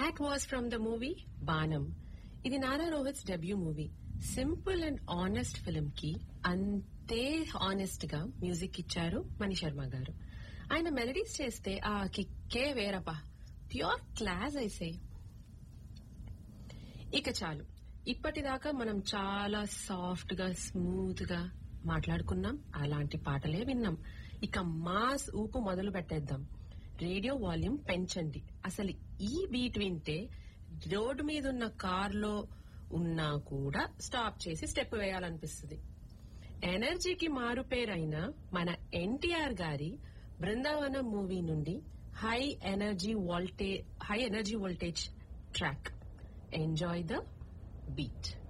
that was from the movie Baanam ఇది Nara Rohit's debut movie simple and honest film కి అంతే honest గా మ్యూజిక్ ఇచ్చారు మణి శర్మ గారు ఆయన మెలడీస్ చేస్తే ఆ కిక్కే వేరపా ప్యూర్ క్లాస్ ఐసే ఇక చాలు ఇప్పటిదాకా మనం చాలా సాఫ్ట్ గా స్మూత్ గా మాట్లాడుకున్నాం అలాంటి పాటలే విన్నాం ఇక మాస్ ఊపు మొదలు పెట్టేద్దాం రేడియో వాల్యూమ్ పెంచండి అసలు ఈ బీట్ వింటే రోడ్డు మీద ఉన్న కార్లో ఉన్నా కూడా స్టాప్ చేసి స్టెప్ వేయాలనిపిస్తుంది ఎనర్జీకి మారుపేరైన మన ఎన్టీఆర్ గారి బృందావనం మూవీ నుండి high energy volt high energy voltage track enjoy the beat